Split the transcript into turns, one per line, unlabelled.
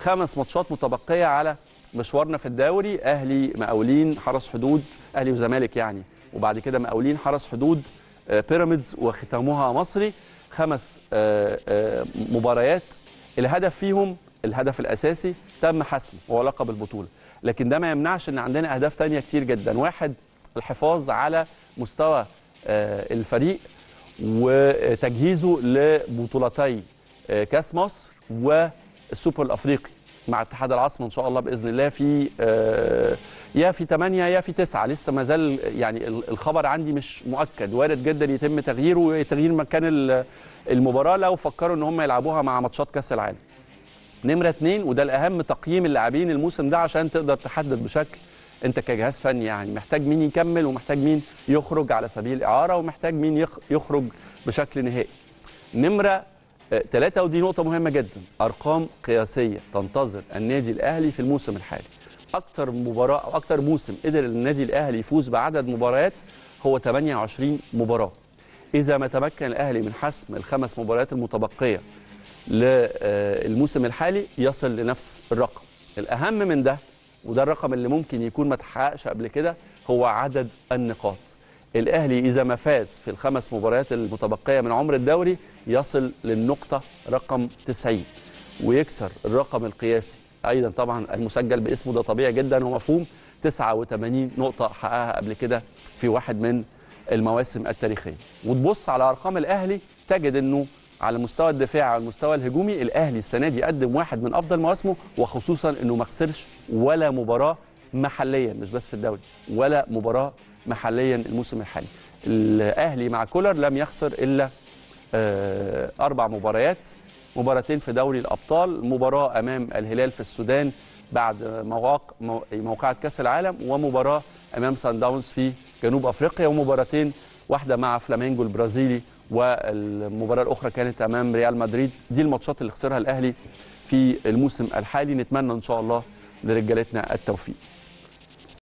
خمس ماتشات متبقيه على مشوارنا في الدوري اهلي مقاولين حرس حدود اهلي وزمالك يعني وبعد كده مقاولين حرس حدود آه، بيراميدز وختامها مصري خمس آه، آه، مباريات الهدف فيهم الهدف الاساسي تم حسمه وهو لقب البطوله لكن ده ما يمنعش ان عندنا اهداف تانية كتير جدا واحد الحفاظ على مستوى آه، الفريق وتجهيزه لبطولتي آه، كاس مصر والسوبر الافريقي مع اتحاد العاصمه ان شاء الله باذن الله في آه، يا في 8 يا في 9 لسه ما زال يعني ال- الخبر عندي مش مؤكد وارد جدا يتم تغييره تغيير مكان ال- المباراه لو فكروا ان هم يلعبوها مع ماتشات كاس العالم نمرة اتنين وده الأهم تقييم اللاعبين الموسم ده عشان تقدر تحدد بشكل أنت كجهاز فني يعني محتاج مين يكمل ومحتاج مين يخرج على سبيل الإعارة ومحتاج مين يخ- يخرج بشكل نهائي. نمرة آه، ثلاثة ودي نقطة مهمة جدا أرقام قياسية تنتظر النادي الأهلي في الموسم الحالي. أكتر مباراة أو أكتر موسم قدر النادي الأهلي يفوز بعدد مباريات هو 28 مباراة. إذا ما تمكن الأهلي من حسم الخمس مباريات المتبقية للموسم الحالي يصل لنفس الرقم الأهم من ده وده الرقم اللي ممكن يكون ما تحققش قبل كده هو عدد النقاط الأهلي إذا ما فاز في الخمس مباريات المتبقية من عمر الدوري يصل للنقطة رقم 90 ويكسر الرقم القياسي أيضا طبعا المسجل باسمه ده طبيعي جدا ومفهوم 89 نقطة حققها قبل كده في واحد من المواسم التاريخية وتبص على أرقام الأهلي تجد أنه على مستوى الدفاع على المستوى الهجومي الاهلي السنه دي قدم واحد من افضل مواسمه وخصوصا انه ما خسرش ولا مباراه محليا مش بس في الدوري ولا مباراه محليا الموسم الحالي الاهلي مع كولر لم يخسر الا آه، اربع مباريات مباراتين في دوري الابطال مباراه امام الهلال في السودان بعد مواق... مو- موقعة كاس العالم ومباراه امام سان داونز في جنوب افريقيا ومباراتين واحده مع فلامينجو البرازيلي والمباراه الاخرى كانت امام ريال مدريد دي الماتشات اللي خسرها الاهلي في الموسم الحالي نتمنى ان شاء الله لرجالتنا التوفيق